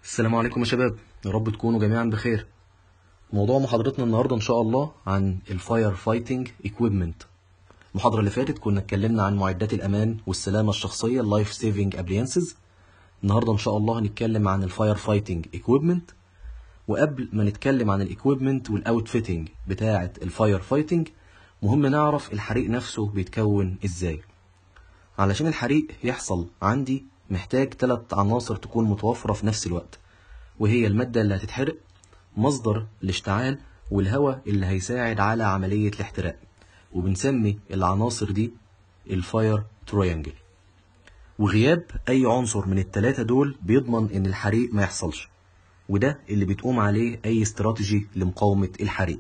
السلام عليكم يا شباب يا رب تكونوا جميعا بخير موضوع محاضرتنا النهارده ان شاء الله عن الفاير فايتنج ايكويبمنت المحاضرة اللي فاتت كنا اتكلمنا عن معدات الأمان والسلامة الشخصية اللايف سيفنج ابلينسز النهارده إن شاء الله هنتكلم عن الفاير فايتنج ايكويبمنت وقبل ما نتكلم عن الايكويبمنت والاوتفيتنج بتاعة الفاير فايتنج مهم نعرف الحريق نفسه بيتكون ازاي علشان الحريق يحصل عندي محتاج ثلاث عناصر تكون متوفرة في نفس الوقت وهي المادة اللي هتتحرق مصدر الاشتعال والهواء اللي هيساعد على عملية الاحتراق وبنسمي العناصر دي الفاير تريانجل وغياب أي عنصر من التلاتة دول بيضمن إن الحريق ما يحصلش وده اللي بتقوم عليه أي استراتيجي لمقاومة الحريق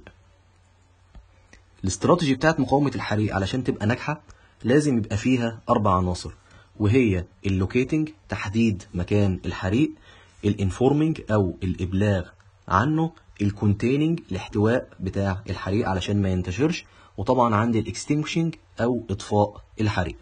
الاستراتيجي بتاعت مقاومة الحريق علشان تبقى ناجحة لازم يبقى فيها أربع عناصر وهي اللوكيتنج تحديد مكان الحريق الانفورمينج أو الإبلاغ عنه الكونتيننج الاحتواء بتاع الحريق علشان ما ينتشرش وطبعا عندي الاكستنكشنج أو إطفاء الحريق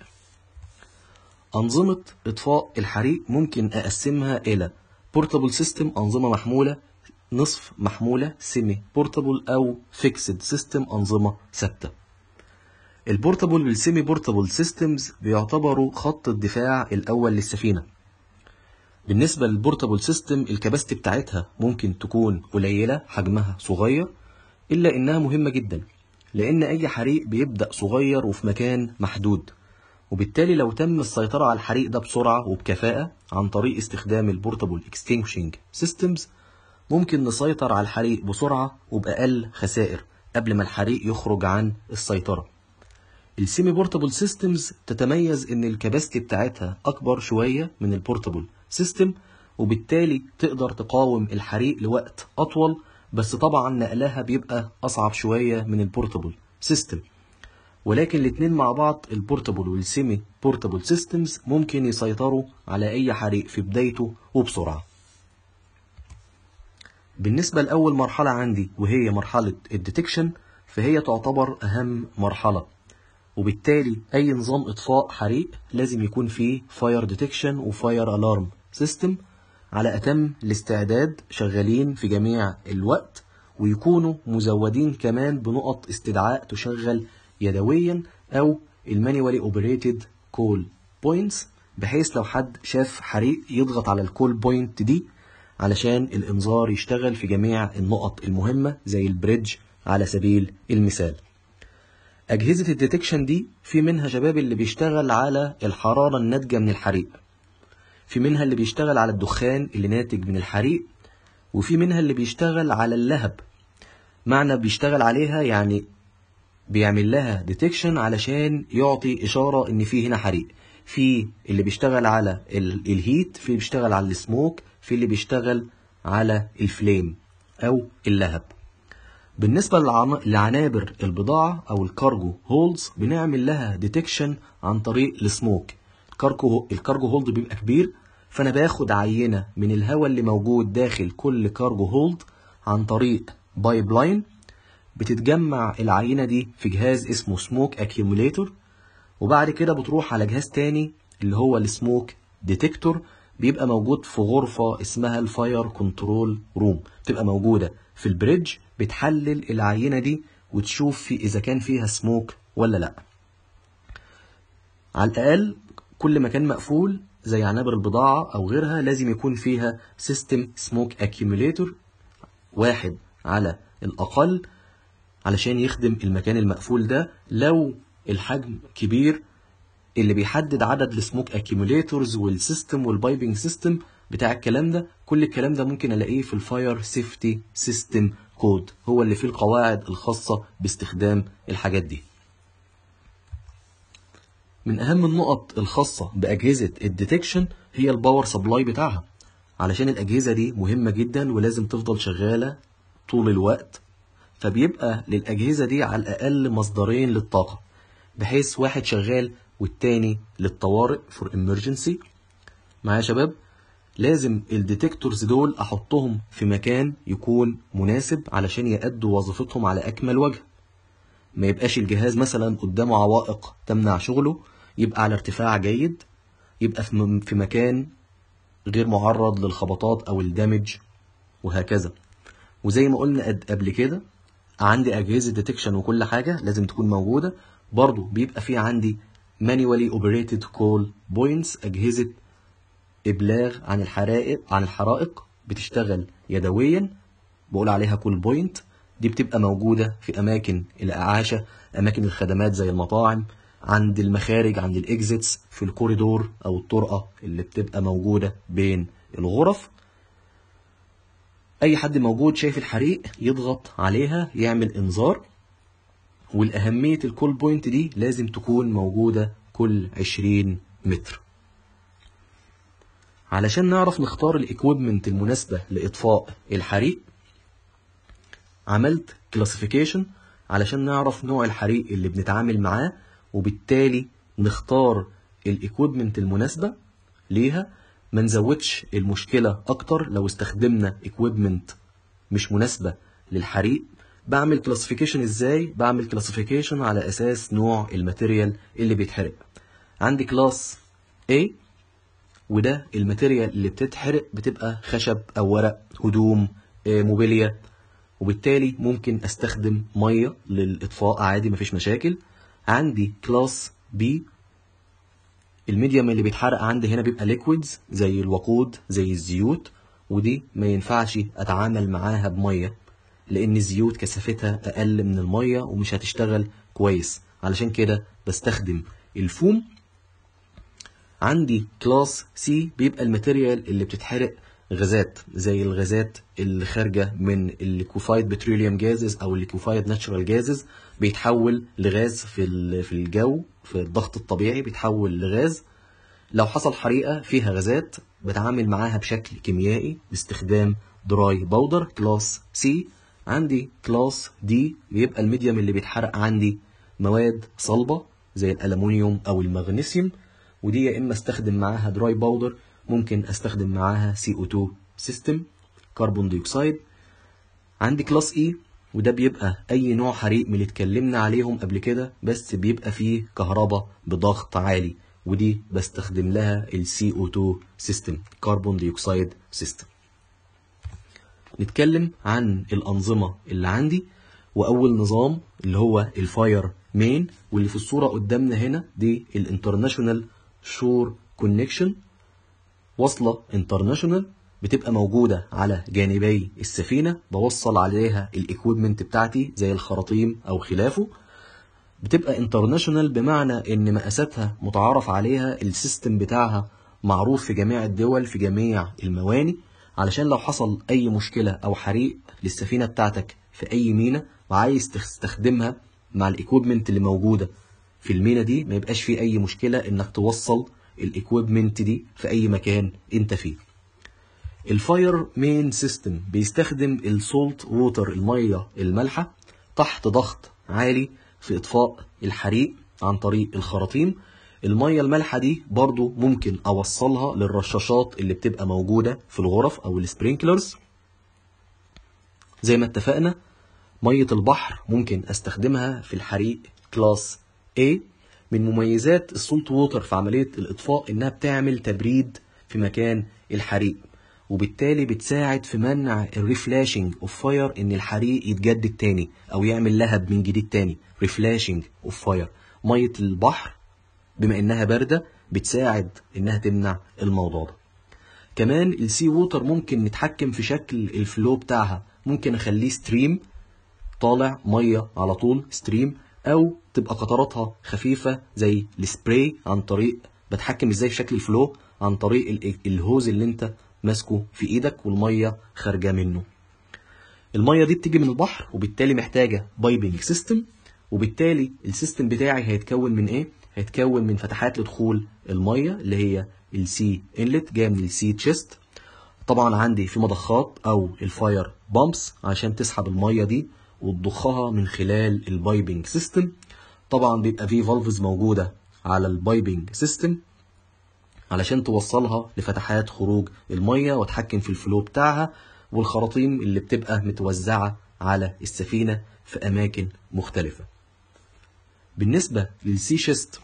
أنظمة إطفاء الحريق ممكن أقسمها إلى بورتابل سيستم أنظمة محمولة نصف محمولة سيمي بورتابل أو فيكسد سيستم أنظمة ثابتة البورتابل والسيمي بورتابل سيستمز بيعتبروا خط الدفاع الأول للسفينة بالنسبة للبورتابل سيستم الكباستي بتاعتها ممكن تكون قليلة حجمها صغير إلا إنها مهمة جدا لأن أي حريق بيبدأ صغير وفي مكان محدود وبالتالي لو تم السيطرة على الحريق ده بسرعة وبكفاءة عن طريق استخدام البورتابل اكستنكشنج سيستمز ممكن نسيطر على الحريق بسرعة وبأقل خسائر قبل ما الحريق يخرج عن السيطرة السيمي بورتابل سيستمز تتميز ان الكباستي بتاعتها اكبر شوية من البورتابل سيستم وبالتالي تقدر تقاوم الحريق لوقت اطول بس طبعا نقلها بيبقى اصعب شوية من البورتابل سيستم ولكن الاتنين مع بعض البورتابل والسيمي بورتابل سيستمز ممكن يسيطروا على اي حريق في بدايته وبسرعة بالنسبة لأول مرحلة عندي وهي مرحلة الديتكشن فهي تعتبر أهم مرحلة وبالتالي أي نظام إطفاء حريق لازم يكون فيه فاير ديتكشن وفاير ألارم سيستم على أتم الاستعداد شغالين في جميع الوقت ويكونوا مزودين كمان بنقط استدعاء تشغل يدويا أو المانيوالي اوبريتد كول بوينتس بحيث لو حد شاف حريق يضغط على الكول بوينت دي علشان الإنذار يشتغل في جميع النقط المهمة زي البريدج على سبيل المثال أجهزة الديتكشن دي في منها شباب اللي بيشتغل على الحرارة الناتجة من الحريق في منها اللي بيشتغل على الدخان اللي ناتج من الحريق وفي منها اللي بيشتغل على اللهب معنى بيشتغل عليها يعني بيعمل لها ديتكشن علشان يعطي إشارة إن في هنا حريق في اللي بيشتغل على ال- الهيت في اللي بيشتغل على السموك في اللي بيشتغل على الفليم أو اللهب بالنسبة للعن- لعنابر البضاعة أو الكارجو هولدز بنعمل لها ديتكشن عن طريق السموك الكارجو الكارجو هولد بيبقى كبير فأنا باخد عينة من الهواء اللي موجود داخل كل كارجو هولد عن طريق بايب لاين بتتجمع العينة دي في جهاز اسمه سموك اكيوميليتور وبعد كده بتروح على جهاز تاني اللي هو السموك ديتكتور بيبقى موجود في غرفة اسمها الفاير كنترول روم بتبقى موجودة في البريدج بتحلل العينة دي وتشوف في إذا كان فيها سموك ولا لأ على الأقل كل مكان مقفول زي عنابر البضاعة أو غيرها لازم يكون فيها سيستم سموك اكيوميليتور واحد على الأقل علشان يخدم المكان المقفول ده لو الحجم كبير اللي بيحدد عدد السموك اكيوميليتورز والسيستم والبايبنج سيستم بتاع الكلام ده كل الكلام ده ممكن الاقيه في الفاير سيفتي سيستم كود هو اللي فيه القواعد الخاصة باستخدام الحاجات دي من اهم النقط الخاصة باجهزة الديتكشن هي الباور سبلاي بتاعها علشان الاجهزة دي مهمة جدا ولازم تفضل شغالة طول الوقت فبيبقى للأجهزة دي على الأقل مصدرين للطاقة بحيث واحد شغال والتاني للطوارئ فور emergency معايا يا شباب لازم الديتكتورز دول أحطهم في مكان يكون مناسب علشان يأدوا وظيفتهم على أكمل وجه ما يبقاش الجهاز مثلا قدامه عوائق تمنع شغله يبقى على ارتفاع جيد يبقى في م- في مكان غير معرض للخبطات او الدمج وهكذا وزي ما قلنا قد- قبل كده عندي اجهزه ديتكشن وكل حاجه لازم تكون موجوده برضو بيبقى في عندي manually operated call points اجهزه ابلاغ عن الحرائق عن الحرائق بتشتغل يدويا بقول عليها كول بوينت دي بتبقى موجوده في اماكن الاعاشه اماكن الخدمات زي المطاعم عند المخارج عند الاكزيتس في الكوريدور او الطرقه اللي بتبقى موجوده بين الغرف اي حد موجود شايف الحريق يضغط عليها يعمل انذار والاهميه الكول بوينت دي لازم تكون موجوده كل 20 متر علشان نعرف نختار الاكويبمنت المناسبه لاطفاء الحريق عملت كلاسيفيكيشن علشان نعرف نوع الحريق اللي بنتعامل معاه وبالتالي نختار الاكويبمنت المناسبه ليها ما نزودش المشكله اكتر لو استخدمنا اكويبمنت مش مناسبه للحريق بعمل كلاسيفيكيشن ازاي بعمل كلاسيفيكيشن على اساس نوع الماتيريال اللي بيتحرق عندي كلاس A وده الماتيريال اللي بتتحرق بتبقى خشب او ورق هدوم آه، موبيليا وبالتالي ممكن استخدم ميه للاطفاء عادي مفيش مشاكل عندي كلاس بي الميديم اللي بيتحرق عندي هنا بيبقى ليكويدز زي الوقود زي الزيوت ودي ما ينفعش اتعامل معاها بميه لان الزيوت كثافتها اقل من الميه ومش هتشتغل كويس علشان كده بستخدم الفوم عندي كلاس سي بيبقى الماتيريال اللي بتتحرق غازات زي الغازات اللي خارجه من الليكوفايد بتروليوم جازز او الليكوفايد ناتشورال جازز بيتحول لغاز في ال- في الجو في الضغط الطبيعي بيتحول لغاز لو حصل حريقه فيها غازات بتعامل معاها بشكل كيميائي باستخدام دراي باودر كلاس سي عندي كلاس دي بيبقى الميديم اللي بيتحرق عندي مواد صلبه زي الالومنيوم او المغنيسيوم ودي يا اما استخدم معاها دراي باودر ممكن استخدم معاها سي او 2 سيستم كربون ديوكسيد عندي كلاس اي وده بيبقى اي نوع حريق من اللي اتكلمنا عليهم قبل كده بس بيبقى فيه كهرباء بضغط عالي ودي بستخدم لها السي او 2 سيستم كربون ديوكسيد سيستم نتكلم عن الأنظمة اللي عندي وأول نظام اللي هو الفاير مين واللي في الصورة قدامنا هنا دي الانترناشونال شور كونكشن وصلة انترناشونال بتبقى موجودة على جانبي السفينة بوصل عليها الاكويبمنت بتاعتي زي الخراطيم أو خلافه بتبقى انترناشونال بمعنى ان مقاساتها متعارف عليها السيستم بتاعها معروف في جميع الدول في جميع المواني علشان لو حصل اي مشكلة او حريق للسفينة بتاعتك في اي مينا وعايز تستخدمها مع الاكويبمنت اللي موجودة في المينا دي ما يبقاش في اي مشكلة انك توصل الاكويبمنت دي في اي مكان انت فيه الفاير مين سيستم بيستخدم السولت ووتر المية المالحة تحت ضغط عالي في إطفاء الحريق عن طريق الخراطيم المية المالحة دي برضو ممكن أوصلها للرشاشات اللي بتبقى موجودة في الغرف أو السبرينكلرز زي ما اتفقنا مية البحر ممكن أستخدمها في الحريق كلاس A من مميزات السولت ووتر في عملية الإطفاء إنها بتعمل تبريد في مكان الحريق وبالتالي بتساعد في منع الريفلاشنج اوف فاير ان الحريق يتجدد تاني او يعمل لهب من جديد تاني ريفلاشنج اوف فاير ميه البحر بما انها بارده بتساعد انها تمنع الموضوع ده كمان السي ووتر ممكن نتحكم في شكل الفلو بتاعها ممكن اخليه ستريم طالع ميه على طول ستريم او تبقى قطراتها خفيفه زي السبراي عن طريق بتحكم ازاي في شكل الفلو عن طريق ال- الهوز اللي انت ماسكه في ايدك والميه خارجه منه الميه دي بتيجي من البحر وبالتالي محتاجه بايبنج سيستم وبالتالي السيستم بتاعي هيتكون من ايه هيتكون من فتحات لدخول الميه اللي هي السي انلت جايه من السي تشيست طبعا عندي في مضخات او الفاير بامبس عشان تسحب الميه دي وتضخها من خلال البايبنج سيستم طبعا بيبقى في فالفز موجوده على البايبنج سيستم علشان توصلها لفتحات خروج المية وتحكم في الفلو بتاعها والخراطيم اللي بتبقى متوزعة على السفينة في أماكن مختلفة بالنسبة للسي شيست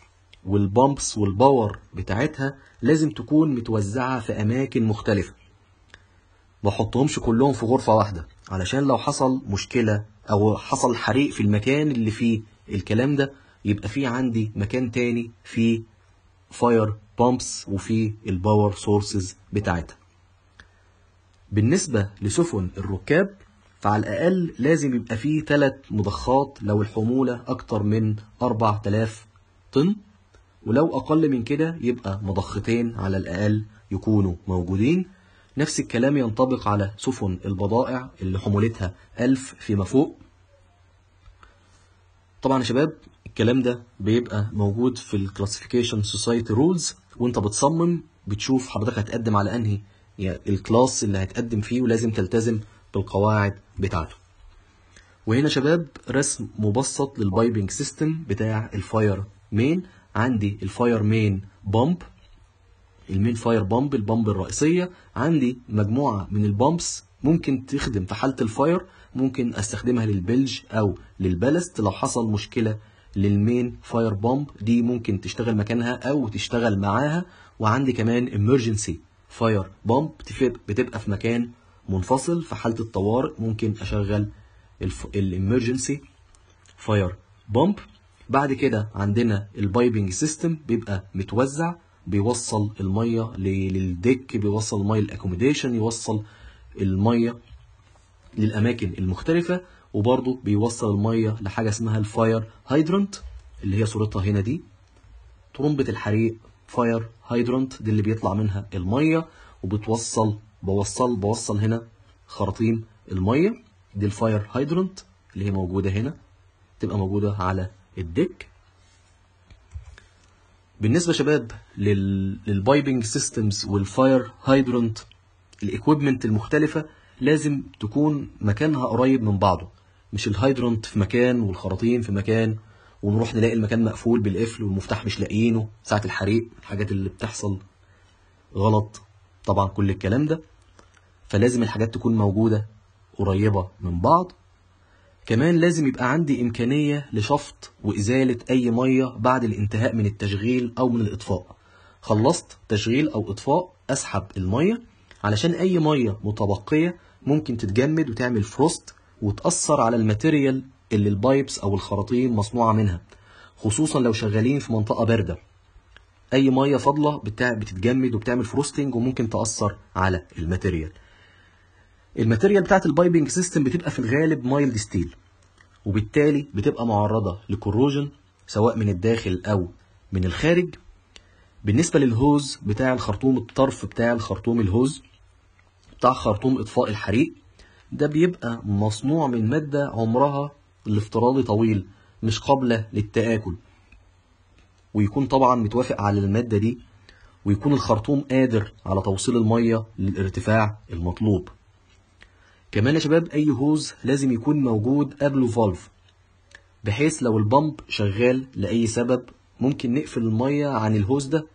والبامبس والباور بتاعتها لازم تكون متوزعة في أماكن مختلفة ما احطهمش كلهم في غرفة واحدة علشان لو حصل مشكلة أو حصل حريق في المكان اللي فيه الكلام ده يبقى في عندي مكان تاني فيه فاير بامبس وفيه الباور سورسز بتاعتها بالنسبة لسفن الركاب فعلى الأقل لازم يبقى فيه ثلاث مضخات لو الحمولة أكتر من 4000 طن ولو أقل من كده يبقى مضختين على الأقل يكونوا موجودين نفس الكلام ينطبق على سفن البضائع اللي حمولتها 1000 فيما فوق طبعا يا شباب الكلام ده بيبقى موجود في الكلاسيفيكيشن سوسايتي رولز وانت بتصمم بتشوف حضرتك هتقدم على انهي يعني الكلاس اللي هتقدم فيه ولازم تلتزم بالقواعد بتاعته وهنا شباب رسم مبسط للبايبنج سيستم بتاع الفاير مين عندي الفاير مين بامب المين فاير بامب البامب الرئيسية عندي مجموعة من البامبس ممكن تخدم في حالة الفاير ممكن استخدمها للبلج او للبلست لو حصل مشكلة للمين فاير بامب دي ممكن تشتغل مكانها او تشتغل معاها وعندي كمان emergency فاير بامب بتبقى في مكان منفصل في حالة الطوارئ ممكن اشغل الامرجنسي فاير بامب بعد كده عندنا البايبنج سيستم بيبقى متوزع بيوصل الميه للديك بيوصل الميه للاكوموديشن يوصل الميه للاماكن المختلفه وبرضه بيوصل الميه لحاجه اسمها الفاير هايدرنت اللي هي صورتها هنا دي طرمبه الحريق فاير هايدرنت دي اللي بيطلع منها الميه وبتوصل بوصل بوصل هنا خراطيم الميه دي الفاير هايدرنت اللي هي موجوده هنا تبقى موجوده على الديك بالنسبه شباب لل... للبايبنج سيستمز والفاير هايدرنت الاكويبمنت المختلفه لازم تكون مكانها قريب من بعضه مش الهايدرنت في مكان والخراطيم في مكان ونروح نلاقي المكان مقفول بالقفل والمفتاح مش لاقيينه ساعه الحريق الحاجات اللي بتحصل غلط طبعا كل الكلام ده فلازم الحاجات تكون موجوده قريبه من بعض كمان لازم يبقى عندي إمكانية لشفط وإزالة أي مية بعد الانتهاء من التشغيل أو من الإطفاء خلصت تشغيل أو إطفاء أسحب المية علشان أي مية متبقية ممكن تتجمد وتعمل فروست وتأثر على الماتيريال اللي البايبس أو الخراطيم مصنوعة منها خصوصا لو شغالين في منطقة باردة أي مية فاضلة بتتجمد وبتعمل فروستنج وممكن تأثر على الماتيريال الماتيريال بتاعت البايبنج سيستم بتبقى في الغالب مايلد ستيل وبالتالي بتبقى معرضة لكروجن سواء من الداخل أو من الخارج بالنسبة للهوز بتاع الخرطوم الطرف بتاع الخرطوم الهوز بتاع خرطوم إطفاء الحريق ده بيبقى مصنوع من مادة عمرها الافتراضي طويل مش قابلة للتآكل ويكون طبعا متوافق على المادة دي ويكون الخرطوم قادر على توصيل المية للارتفاع المطلوب كمان يا شباب اي هوز لازم يكون موجود قبله فالف بحيث لو البمب شغال لاي سبب ممكن نقفل الميه عن الهوز ده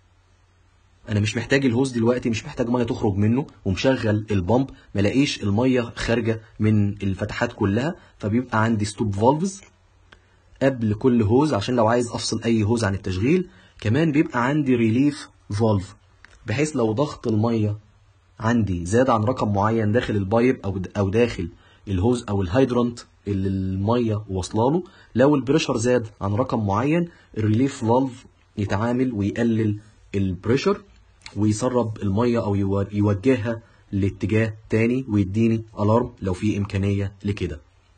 انا مش محتاج الهوز دلوقتي مش محتاج ميه تخرج منه ومشغل البمب ملاقيش الميه خارجه من الفتحات كلها فبيبقى عندي ستوب فالفز قبل كل هوز عشان لو عايز افصل اي هوز عن التشغيل كمان بيبقى عندي ريليف فالف بحيث لو ضغط الميه عندي زاد عن رقم معين داخل البايب او او داخل الهوز او الهيدرنت اللي الميه واصله له لو البريشر زاد عن رقم معين الريليف فالف يتعامل ويقلل البريشر ويسرب الميه او يوجهها لاتجاه تاني ويديني الارم لو في امكانيه لكده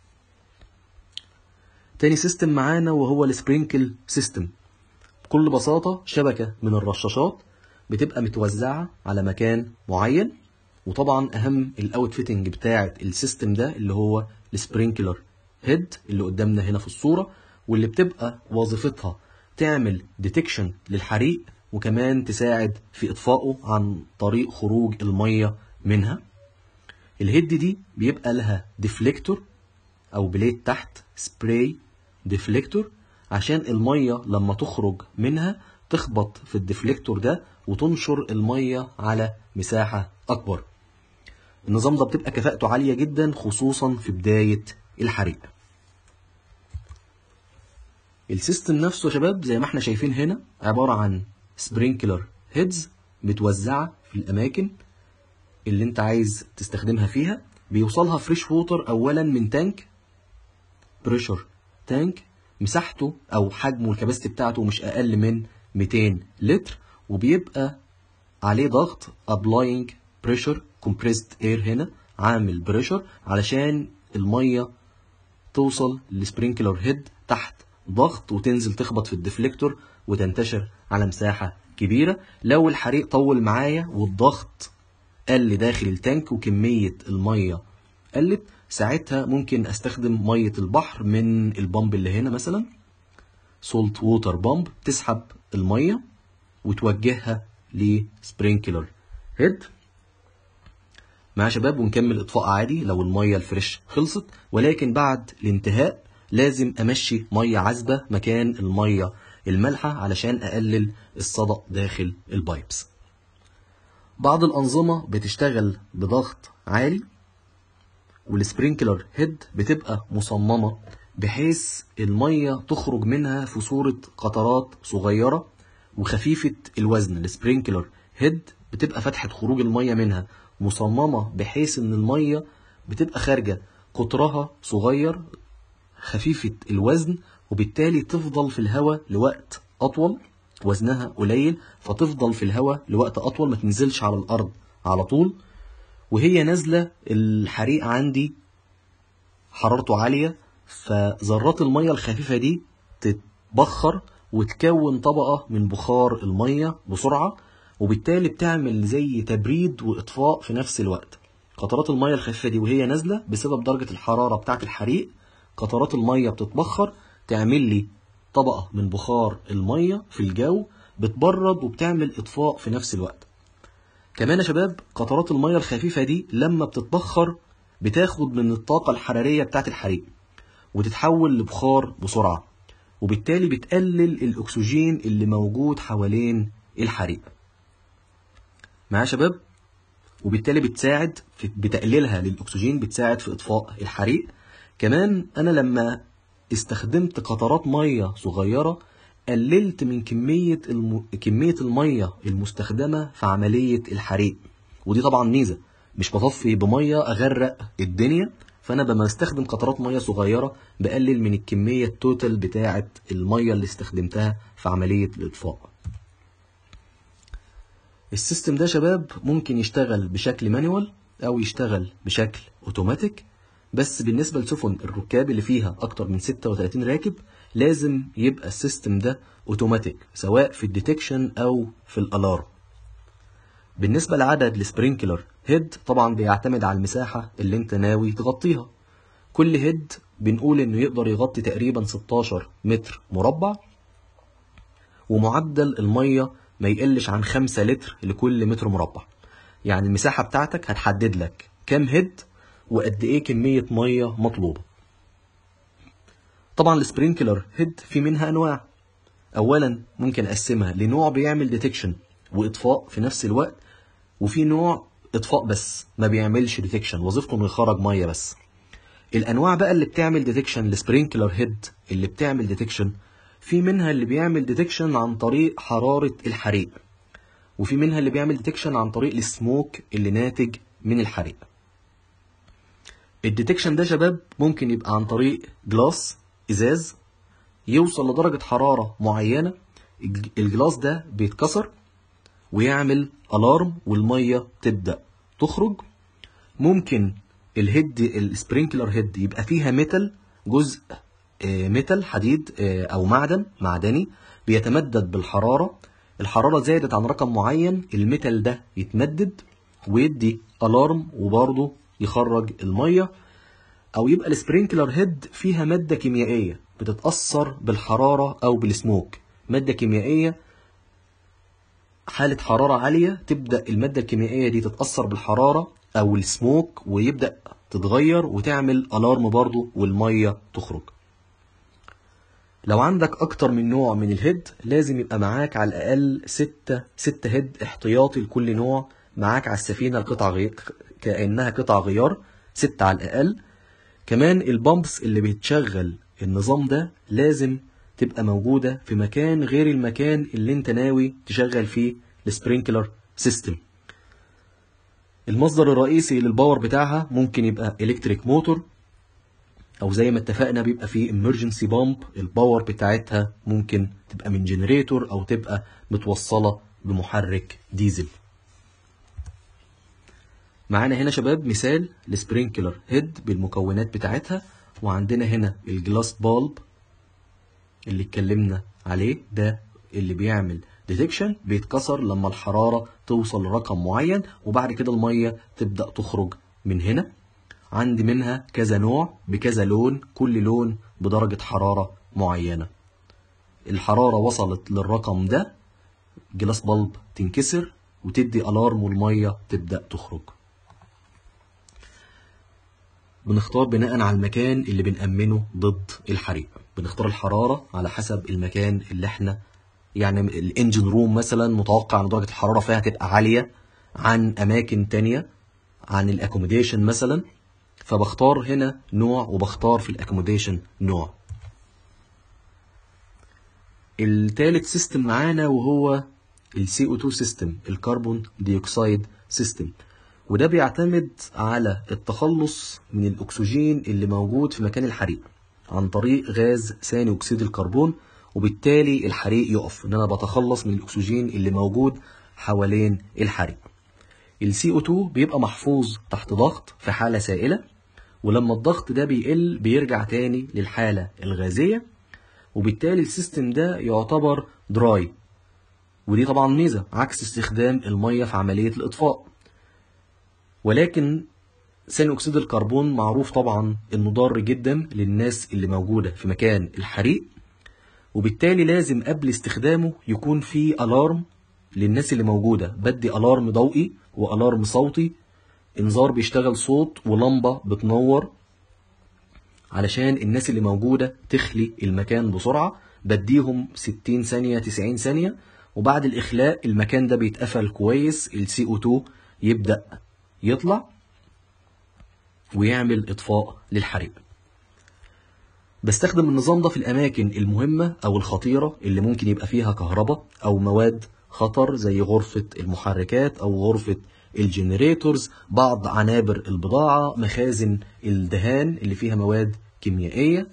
تاني سيستم معانا وهو السبرينكل سيستم بكل بساطه شبكه من الرشاشات بتبقى متوزعة على مكان معين وطبعا أهم الأوت فيتنج بتاعة السيستم ده اللي هو السبرينكلر هيد اللي قدامنا هنا في الصورة واللي بتبقى وظيفتها تعمل ديتكشن للحريق وكمان تساعد في إطفائه عن طريق خروج المية منها الهيد دي بيبقى لها ديفليكتور أو بليت تحت سبراي ديفليكتور عشان المية لما تخرج منها تخبط في الديفليكتور ده وتنشر المية على مساحة أكبر النظام ده بتبقى كفاءته عالية جدا خصوصا في بداية الحريق السيستم نفسه يا شباب زي ما احنا شايفين هنا عبارة عن سبرينكلر هيدز متوزعة في الأماكن اللي انت عايز تستخدمها فيها بيوصلها فريش ووتر أولا من تانك بريشر تانك مساحته أو حجمه الكباستي بتاعته مش أقل من 200 لتر وبيبقى عليه ضغط applying pressure compressed air هنا عامل بريشر علشان المية توصل للسبرينكلر هيد تحت ضغط وتنزل تخبط في الديفليكتور وتنتشر على مساحة كبيرة لو الحريق طول معايا والضغط قل داخل التانك وكمية المية قلت ساعتها ممكن استخدم مية البحر من البامب اللي هنا مثلا سولت ووتر بامب تسحب المية وتوجهها لسبرينكلر هيد مع شباب ونكمل اطفاء عادي لو المية الفريش خلصت ولكن بعد الانتهاء لازم امشي مية عذبة مكان المية المالحة علشان اقلل الصدأ داخل البايبس بعض الانظمة بتشتغل بضغط عالي والسبرينكلر هيد بتبقى مصممة بحيث المية تخرج منها في صورة قطرات صغيرة وخفيفة الوزن السبرينكلر هيد بتبقى فتحة خروج المية منها مصممة بحيث ان المية بتبقى خارجة قطرها صغير خفيفة الوزن وبالتالي تفضل في الهواء لوقت أطول وزنها قليل فتفضل في الهواء لوقت أطول ما تنزلش على الأرض على طول وهي نازلة الحريق عندي حرارته عالية فذرات المية الخفيفة دي تتبخر وتكون طبقة من بخار المية بسرعة وبالتالي بتعمل زي تبريد وإطفاء في نفس الوقت قطرات المية الخفيفة دي وهي نازلة بسبب درجة الحرارة بتاعة الحريق قطرات المية بتتبخر تعمل لي طبقة من بخار المية في الجو بتبرد وبتعمل إطفاء في نفس الوقت كمان يا شباب قطرات المية الخفيفة دي لما بتتبخر بتاخد من الطاقة الحرارية بتاعة الحريق وتتحول لبخار بسرعة وبالتالي بتقلل الأكسجين اللي موجود حوالين الحريق معايا يا شباب وبالتالي بتساعد في بتقليلها للأكسجين بتساعد في إطفاء الحريق كمان أنا لما استخدمت قطرات مية صغيرة قللت من كمية الم... كمية المية المستخدمة في عملية الحريق ودي طبعا ميزة مش بطفي بمية أغرق الدنيا فأنا لما بستخدم قطرات مية صغيرة بقلل من الكمية التوتال بتاعة المية اللي استخدمتها في عملية الإطفاء السيستم ده شباب ممكن يشتغل بشكل مانيوال أو يشتغل بشكل أوتوماتيك بس بالنسبة لسفن الركاب اللي فيها أكتر من 36 راكب لازم يبقى السيستم ده اوتوماتيك سواء في الديتكشن أو في الألارم بالنسبة لعدد السبرينكلر هيد طبعا بيعتمد على المساحة اللي انت ناوي تغطيها كل هيد بنقول انه يقدر يغطي تقريبا 16 متر مربع ومعدل المية ما يقلش عن 5 لتر لكل متر مربع يعني المساحة بتاعتك هتحدد لك كام هيد وقد ايه كمية مية مطلوبة طبعا السبرينكلر هيد في منها انواع اولا ممكن اقسمها لنوع بيعمل ديتكشن واطفاء في نفس الوقت وفي نوع اطفاء بس ما بيعملش ديتكشن وظيفته انه يخرج ميه بس الانواع بقى اللي بتعمل ديتكشن السبرينكلر هيد اللي بتعمل ديتكشن في منها اللي بيعمل ديتكشن عن طريق حرارة الحريق وفي منها اللي بيعمل ديتكشن عن طريق السموك اللي ناتج من الحريق الديتكشن ده شباب ممكن يبقى عن طريق جلاس ازاز يوصل لدرجة حرارة معينة الجلاس ده بيتكسر ويعمل الارم والمية تبدأ تخرج ممكن الهيد السبرينكلر هيد يبقى فيها ميتال جزء ميتال حديد او معدن معدني بيتمدد بالحرارة الحرارة زادت عن رقم معين الميتال ده يتمدد ويدي الارم وبرضه يخرج المية او يبقى السبرينكلر هيد فيها مادة كيميائية بتتأثر بالحرارة او بالسموك مادة كيميائية حالة حرارة عالية تبدأ المادة الكيميائية دي تتأثر بالحرارة او السموك ويبدأ تتغير وتعمل الارم برضو والمية تخرج لو عندك اكتر من نوع من الهيد لازم يبقى معاك على الاقل ستة ستة هيد احتياطي لكل نوع معاك على السفينة القطع غير كأنها قطع غيار ستة على الأقل كمان البامبس اللي بتشغل النظام ده لازم تبقى موجودة في مكان غير المكان اللي انت ناوي تشغل فيه السبرينكلر سيستم المصدر الرئيسي للباور بتاعها ممكن يبقى الكتريك موتور او زي ما اتفقنا بيبقى فيه emergency بامب الباور بتاعتها ممكن تبقى من جنريتور او تبقى متوصلة بمحرك ديزل معانا هنا شباب مثال لسبرينكلر هيد بالمكونات بتاعتها وعندنا هنا الجلاس بالب اللي اتكلمنا عليه ده اللي بيعمل ديتكشن بيتكسر لما الحرارة توصل لرقم معين وبعد كده المية تبدأ تخرج من هنا عندي منها كذا نوع بكذا لون كل لون بدرجة حرارة معينة الحرارة وصلت للرقم ده جلاس بالب تنكسر وتدي ألارم والمية تبدأ تخرج بنختار بناء على المكان اللي بنأمنه ضد الحريق بنختار الحرارة على حسب المكان اللي احنا يعني الانجن روم مثلا متوقع ان درجة الحرارة فيها تبقى عالية عن اماكن تانية عن الاكوموديشن مثلا فبختار هنا نوع وبختار في الاكوموديشن نوع التالت سيستم معانا وهو ال CO2 سيستم الكربون ديوكسيد سيستم وده بيعتمد على التخلص من الأكسجين اللي موجود في مكان الحريق عن طريق غاز ثاني أكسيد الكربون وبالتالي الحريق يقف إن أنا بتخلص من الأكسجين اللي موجود حوالين الحريق ال CO2 بيبقى محفوظ تحت ضغط في حالة سائلة ولما الضغط ده بيقل بيرجع تاني للحالة الغازية وبالتالي السيستم ده يعتبر دراي ودي طبعا ميزة عكس استخدام المية في عملية الإطفاء ولكن ثاني أكسيد الكربون معروف طبعا إنه ضار جدا للناس اللي موجودة في مكان الحريق وبالتالي لازم قبل استخدامه يكون في ألارم للناس اللي موجودة بدي ألارم ضوئي وألارم صوتي إنذار بيشتغل صوت ولمبة بتنور علشان الناس اللي موجودة تخلي المكان بسرعة بديهم 60 ثانية 90 ثانية وبعد الإخلاء المكان ده بيتقفل كويس ال CO2 يبدأ يطلع ويعمل إطفاء للحريق بستخدم النظام ده في الأماكن المهمة أو الخطيرة اللي ممكن يبقى فيها كهرباء أو مواد خطر زي غرفة المحركات أو غرفة الجنريتورز بعض عنابر البضاعة مخازن الدهان اللي فيها مواد كيميائية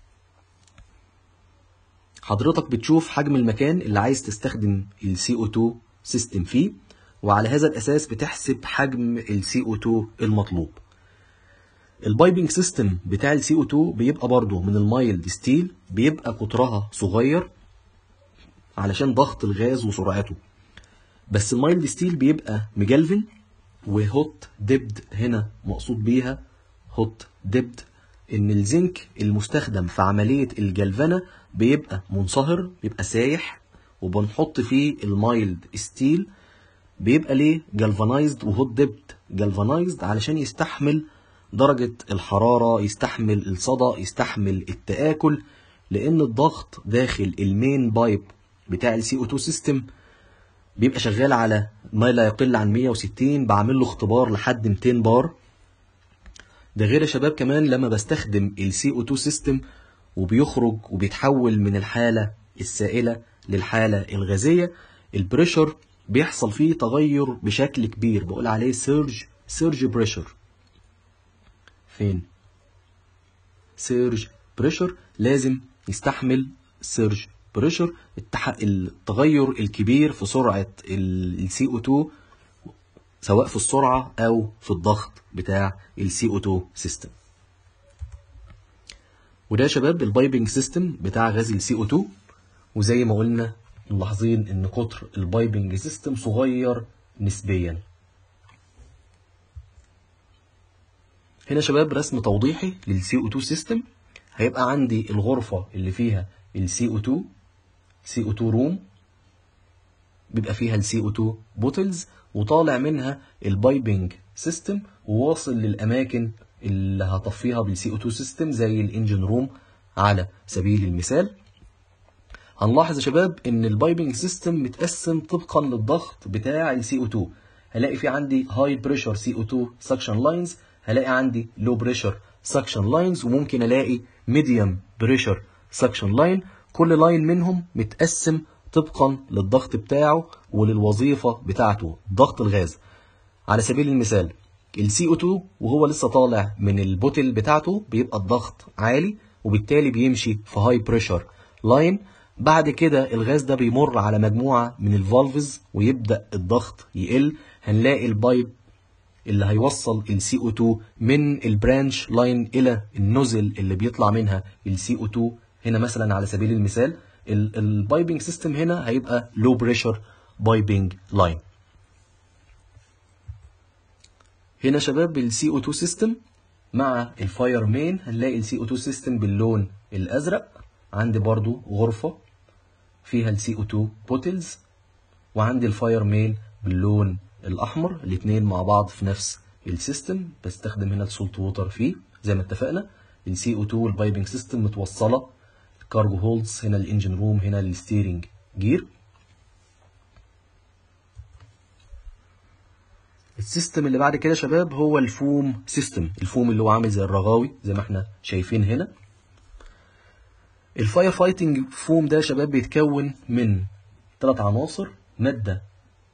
حضرتك بتشوف حجم المكان اللي عايز تستخدم ال CO2 سيستم فيه وعلى هذا الأساس بتحسب حجم ال CO2 المطلوب البايبنج سيستم بتاع ال CO2 بيبقى برضه من المايلد ستيل بيبقى قطرها صغير علشان ضغط الغاز وسرعته بس المايلد ستيل بيبقى مجلفن وهوت ديبد هنا مقصود بيها هوت ديبد ان الزنك المستخدم في عملية الجلفنة بيبقى منصهر بيبقى سايح وبنحط فيه المايلد ستيل بيبقى ليه جالفانايزد وهوت ديبد جالفانايزد علشان يستحمل درجة الحرارة يستحمل الصدى يستحمل التآكل لأن الضغط داخل المين بايب بتاع ال CO2 سيستم بيبقى شغال على ما لا يقل عن 160 بعمل له اختبار لحد 200 بار ده غير يا شباب كمان لما بستخدم ال CO2 سيستم وبيخرج وبيتحول من الحالة السائلة للحالة الغازية البريشر بيحصل فيه تغير بشكل كبير بقول عليه سيرج سيرج بريشر فين سيرج بريشر لازم يستحمل سيرج بريشر التح... التغير الكبير في سرعة ال CO2 سواء في السرعة أو في الضغط بتاع ال CO2 سيستم وده يا شباب البايبنج سيستم بتاع غاز ال CO2 وزي ما قلنا ملاحظين ان قطر البايبنج سيستم صغير نسبيا هنا يا شباب رسم توضيحي لل CO2 سيستم هيبقى عندي الغرفة اللي فيها ال CO2 CO2 روم بيبقى فيها ال CO2 بوتلز وطالع منها البايبنج سيستم وواصل للأماكن اللي هطفيها بال CO2 سيستم زي الانجن روم على سبيل المثال هنلاحظ يا شباب ان البايبنج سيستم متقسم طبقا للضغط بتاع ال CO2 هلاقي في عندي هاي بريشر CO2 سكشن لاينز هلاقي عندي لو بريشر سكشن لاينز وممكن الاقي ميديوم بريشر سكشن لاين كل لاين منهم متقسم طبقا للضغط بتاعه وللوظيفة بتاعته ضغط الغاز على سبيل المثال ال CO2 وهو لسه طالع من البوتل بتاعته بيبقى الضغط عالي وبالتالي بيمشي في هاي بريشر لاين بعد كده الغاز ده بيمر على مجموعة من الفالفز ويبدأ الضغط يقل هنلاقي البايب اللي هيوصل ال CO2 من البرانش لاين إلى النزل اللي بيطلع منها ال CO2 هنا مثلا على سبيل المثال البايبنج سيستم هنا هيبقى لو بريشر بايبنج لاين هنا شباب ال CO2 سيستم مع الفاير مين هنلاقي ال CO2 سيستم باللون الأزرق عندي برضو غرفة فيها ال CO2 بوتلز وعندي الفاير مين باللون الأحمر الاتنين مع بعض في نفس السيستم بستخدم هنا السولت ووتر فيه زي ما اتفقنا ال CO2 والبايبنج سيستم متوصلة الكارجو هولدز هنا الانجن روم هنا الستيرنج جير السيستم اللي بعد كده يا شباب هو الفوم سيستم الفوم اللي هو عامل زي الرغاوي زي ما احنا شايفين هنا الفاير فايتنج فوم ده يا شباب بيتكون من ثلاث عناصر مادة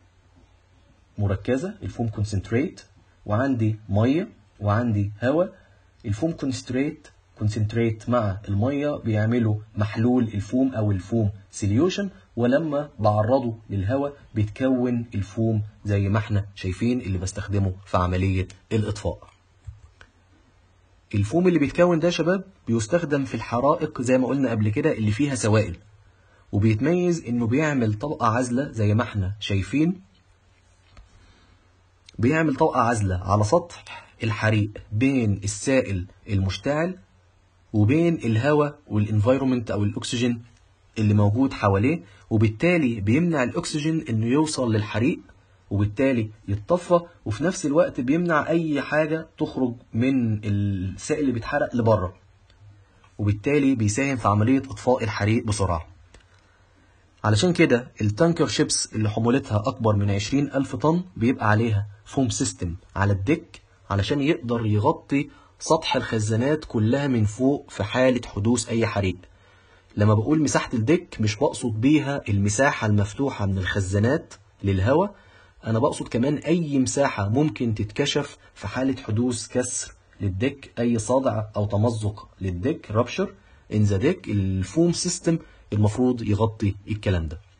مركزة الفوم كونسنتريت وعندي مية وعندي هواء الفوم كونسنتريت كونسنتريت مع المية بيعملوا محلول الفوم أو الفوم سيليوشن ولما بعرضه للهواء بيتكون الفوم زي ما احنا شايفين اللي بستخدمه في عملية الإطفاء الفوم اللي بيتكون ده يا شباب بيستخدم في الحرائق زي ما قلنا قبل كده اللي فيها سوائل وبيتميز انه بيعمل طبقة عازلة زي ما احنا شايفين بيعمل طبقة عازلة على سطح الحريق بين السائل المشتعل وبين الهواء والانفايرومنت او الاكسجين اللي موجود حواليه وبالتالي بيمنع الاكسجين انه يوصل للحريق وبالتالي يتطفى وفي نفس الوقت بيمنع اي حاجة تخرج من السائل اللي بيتحرق لبره وبالتالي بيساهم في عملية اطفاء الحريق بسرعة علشان كده التانكر شيبس اللي حمولتها اكبر من 20 الف طن بيبقى عليها فوم سيستم على الدك علشان يقدر يغطي سطح الخزانات كلها من فوق في حالة حدوث اي حريق لما بقول مساحة الدك مش بقصد بيها المساحة المفتوحة من الخزانات للهواء أنا بقصد كمان أي مساحة ممكن تتكشف في حالة حدوث كسر للدك أي صدع أو تمزق للدك رابشر إن ذا ديك الفوم سيستم المفروض يغطي الكلام ده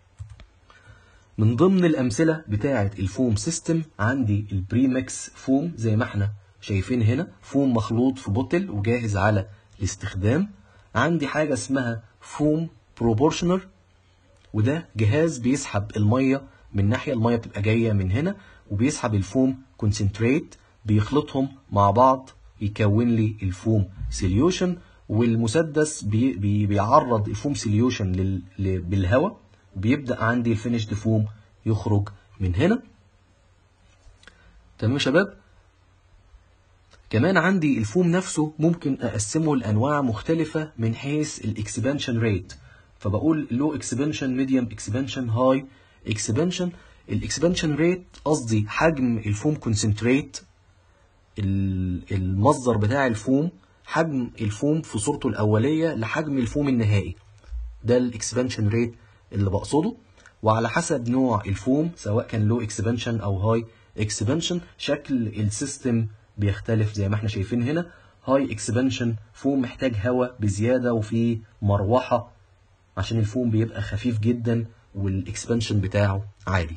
من ضمن الأمثلة بتاعة الفوم سيستم عندي البريمكس فوم زي ما احنا شايفين هنا فوم مخلوط في بوتل وجاهز على الاستخدام عندي حاجة اسمها فوم بروبورشنر وده جهاز بيسحب المية من ناحية المية بتبقى جاية من هنا وبيسحب الفوم كونسنتريت بيخلطهم مع بعض يكون لي الفوم سيليوشن والمسدس بي بي بيعرض الفوم سيليوشن لل... بالهواء بيبدأ عندي الفينيشد فوم يخرج من هنا تمام يا شباب كمان عندي الفوم نفسه ممكن أقسمه لأنواع مختلفة من حيث الاكسبانشن ريت فبقول لو اكسبانشن ميديوم اكسبانشن هاي اكسبانشن الاكسبانشن ريت قصدي حجم الفوم كونسنتريت المصدر بتاع الفوم حجم الفوم في صورته الأولية لحجم الفوم النهائي ده الاكسبانشن ريت اللي بقصده وعلى حسب نوع الفوم سواء كان لو اكسبانشن أو هاي اكسبانشن شكل السيستم بيختلف زي ما احنا شايفين هنا هاي اكسبانشن فوم محتاج هواء بزيادة وفي مروحة عشان الفوم بيبقى خفيف جدا والاكسبانشن بتاعه عالي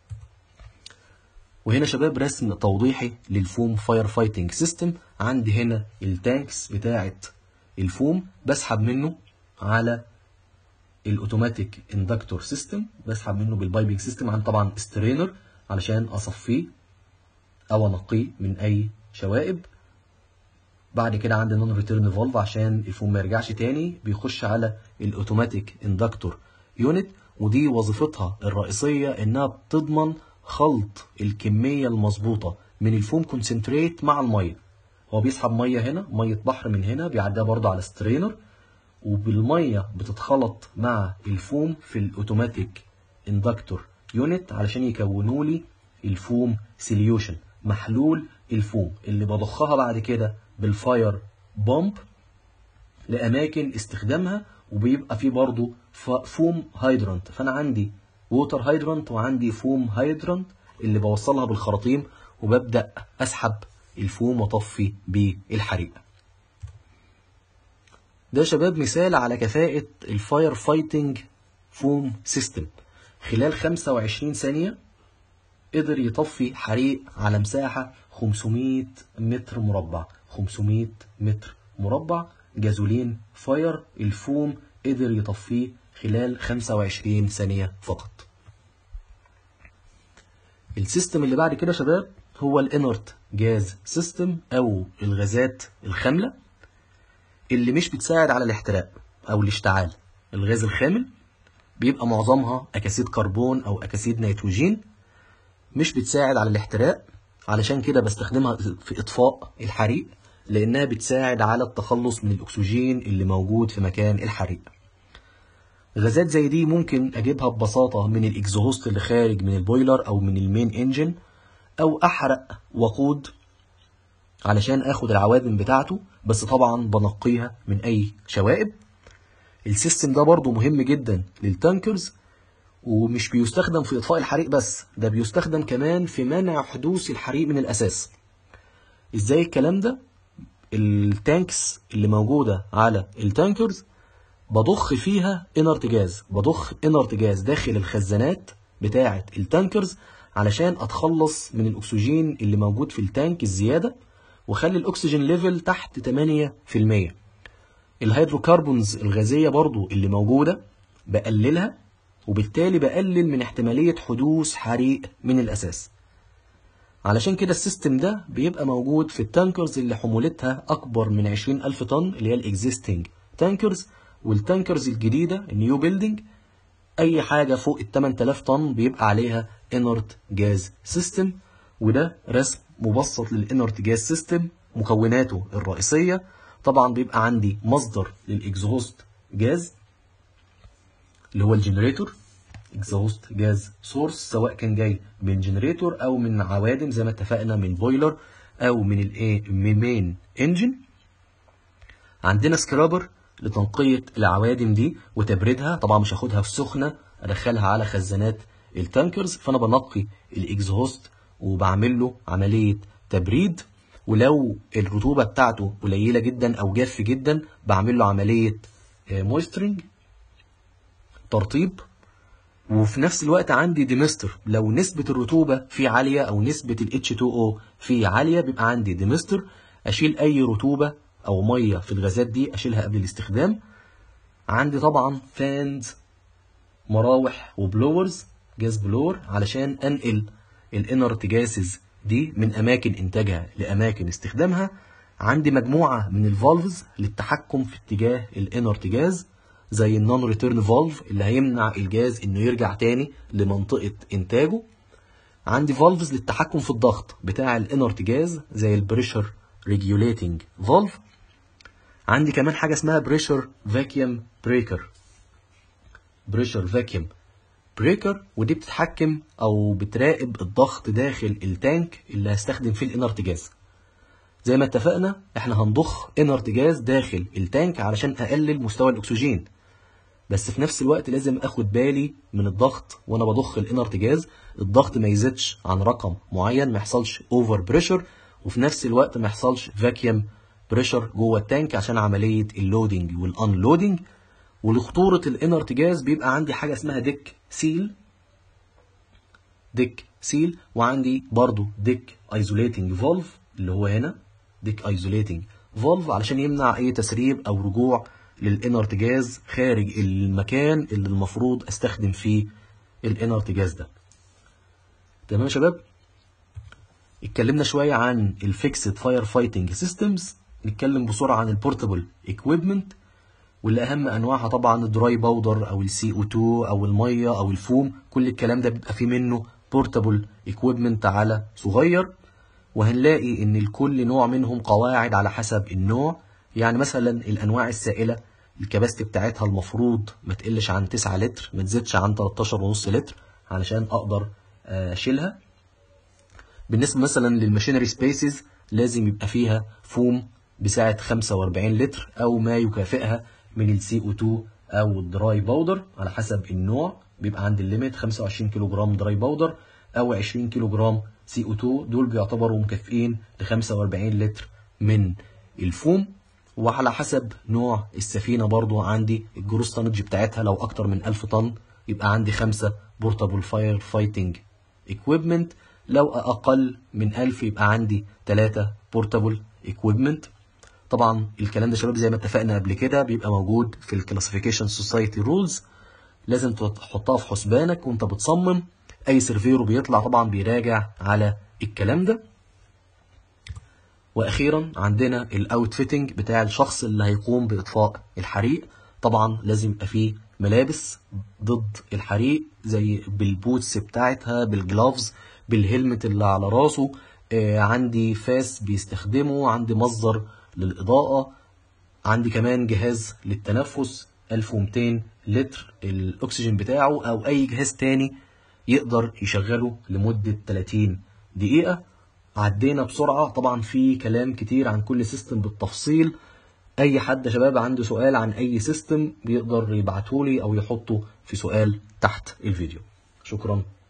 وهنا شباب رسم توضيحي للفوم فاير فايتنج سيستم عندي هنا التانكس بتاعه الفوم بسحب منه على الاوتوماتيك اندكتور سيستم بسحب منه بالبايبنج سيستم عن طبعا سترينر علشان اصفيه او انقيه من اي شوائب بعد كده عندي نون ريتيرن فولف عشان الفوم ما يرجعش تاني بيخش على الاوتوماتيك اندكتور يونت ودي وظيفتها الرئيسية انها بتضمن خلط الكمية المظبوطة من الفوم كونسنتريت مع المية هو بيسحب مية هنا مية بحر من هنا بيعديها برضه على سترينر وبالمية بتتخلط مع الفوم في الاوتوماتيك اندكتور يونت علشان يكونوا لي الفوم سيليوشن محلول الفوم اللي بضخها بعد كده بالفاير بامب لاماكن استخدامها وبيبقى فيه برضه فوم هايدرانت فانا عندي ووتر هايدرانت وعندي فوم هايدرانت اللي بوصلها بالخراطيم وببدا اسحب الفوم واطفي بالحريق ده يا شباب مثال على كفاءة الفاير فايتنج فوم سيستم خلال 25 ثانية قدر يطفي حريق على مساحة 500 متر مربع 500 متر مربع جازولين فاير الفوم قدر يطفيه خلال 25 ثانية فقط السيستم اللي بعد كده يا شباب هو الانرت جاز سيستم او الغازات الخامله اللي مش بتساعد على الاحتراق او الاشتعال الغاز الخامل بيبقى معظمها اكاسيد كربون او اكاسيد نيتروجين مش بتساعد على الاحتراق علشان كده بستخدمها في اطفاء الحريق لانها بتساعد على التخلص من الاكسجين اللي موجود في مكان الحريق غازات زي دي ممكن اجيبها ببساطه من الاكزوست اللي خارج من البويلر او من المين انجن او احرق وقود علشان اخد العوادم بتاعته بس طبعا بنقيها من اي شوائب السيستم ده برضو مهم جدا للتانكرز ومش بيستخدم في اطفاء الحريق بس ده بيستخدم كمان في منع حدوث الحريق من الاساس ازاي الكلام ده التانكس اللي موجودة على التانكرز بضخ فيها انرت جاز بضخ انرت جاز داخل الخزانات بتاعة التانكرز علشان اتخلص من الاكسجين اللي موجود في التانك الزيادة وخلي الاكسجين ليفل تحت 8% الهيدروكربونز الغازية برضو اللي موجودة بقللها وبالتالي بقلل من احتمالية حدوث حريق من الأساس علشان كده السيستم ده بيبقى موجود في التانكرز اللي حمولتها أكبر من 20 ألف طن اللي هي الإكزيستنج تانكرز والتانكرز الجديدة النيو بيلدينج أي حاجة فوق ال 8000 طن بيبقى عليها انرت جاز سيستم وده رسم مبسط للانرت جاز سيستم مكوناته الرئيسية طبعا بيبقى عندي مصدر للاكزهوست جاز اللي هو الجنريتور اكزهوست جاز سورس سواء كان جاي من جنريتور او من عوادم زي ما اتفقنا من بويلر او من الايه من مين انجن عندنا سكرابر لتنقية العوادم دي وتبريدها طبعا مش هاخدها في سخنة ادخلها على خزانات التانكرز فانا بنقي الاكزهوست وبعمل له عملية تبريد ولو الرطوبة بتاعته قليلة جدا او جاف جدا بعمل له عملية مويسترنج ترطيب وفي نفس الوقت عندي ديمستر لو نسبة الرطوبة فيه عالية أو نسبة ال H2O فيه عالية بيبقى عندي ديمستر أشيل أي رطوبة أو مية في الغازات دي أشيلها قبل الاستخدام عندي طبعا فانز مراوح وبلورز جاز بلور علشان أنقل الانرت جاسز دي من أماكن إنتاجها لأماكن استخدامها عندي مجموعة من الفالفز للتحكم في اتجاه الانرت جاز زي النون ريتيرن فالف اللي هيمنع الجاز انه يرجع تاني لمنطقة انتاجه عندي فالفز للتحكم في الضغط بتاع الانرت جاز زي البريشر ريجوليتنج فالف عندي كمان حاجة اسمها بريشر فاكيوم بريكر بريشر فاكيوم بريكر ودي بتتحكم او بتراقب الضغط داخل التانك اللي هستخدم فيه الانرت جاز زي ما اتفقنا احنا هنضخ انرت جاز داخل التانك علشان اقلل مستوى الاكسجين بس في نفس الوقت لازم اخد بالي من الضغط وانا بضخ الانرت جاز الضغط ما يزيدش عن رقم معين ما يحصلش اوفر بريشر وفي نفس الوقت ما يحصلش فاكيوم بريشر جوه التانك عشان عمليه اللودنج والانلودنج ولخطوره الانرت جاز بيبقى عندي حاجه اسمها ديك سيل ديك سيل وعندي برضو ديك ايزوليتنج فولف اللي هو هنا ديك ايزوليتنج فولف علشان يمنع اي تسريب او رجوع للانرت جاز خارج المكان اللي المفروض استخدم فيه الانرت جاز ده تمام يا شباب اتكلمنا شويه عن الفيكسد فاير فايتنج سيستمز نتكلم بسرعه عن البورتابل اكويبمنت واللي اهم انواعها طبعا الدراي باودر او السي او 2 او الميه او الفوم كل الكلام ده بيبقى فيه منه بورتابل اكويبمنت على صغير وهنلاقي ان لكل نوع منهم قواعد على حسب النوع يعني مثلا الانواع السائله الكباستي بتاعتها المفروض ما تقلش عن 9 لتر ما تزيدش عن 13.5 لتر علشان اقدر اشيلها بالنسبه مثلا للماشينري سبيسز لازم يبقى فيها فوم بسعة 45 لتر أو ما يكافئها من ال CO2 أو الدراي باودر على حسب النوع بيبقى عند الليميت 25 كيلو جرام دراي باودر أو 20 كيلو جرام CO2 دول بيعتبروا مكافئين ل 45 لتر من الفوم وعلى حسب نوع السفينة برضو عندي الجروس تانج بتاعتها لو أكتر من 1000 طن يبقى عندي خمسة بورتابل فاير فايتنج equipment لو أقل من 1000 يبقى عندي 3 بورتابل equipment طبعا الكلام ده شباب زي ما اتفقنا قبل كده بيبقى موجود في الكلاسيفيكيشن سوسايتي رولز لازم تحطها في حسبانك وانت بتصمم اي سيرفيرو بيطلع طبعا بيراجع على الكلام ده واخيرا عندنا الاوتفيتنج بتاع الشخص اللي هيقوم باطفاء الحريق طبعا لازم يبقى فيه ملابس ضد الحريق زي بالبوتس بتاعتها بالجلافز بالهلمت اللي على راسه آه عندي فاس بيستخدمه عندي مصدر للإضاءة عندي كمان جهاز للتنفس 1200 لتر الأكسجين بتاعه أو أي جهاز تاني يقدر يشغله لمدة 30 دقيقة عدينا بسرعة طبعا في كلام كتير عن كل سيستم بالتفصيل أي حد يا شباب عنده سؤال عن أي سيستم بيقدر يبعتهولي أو يحطه في سؤال تحت الفيديو شكرا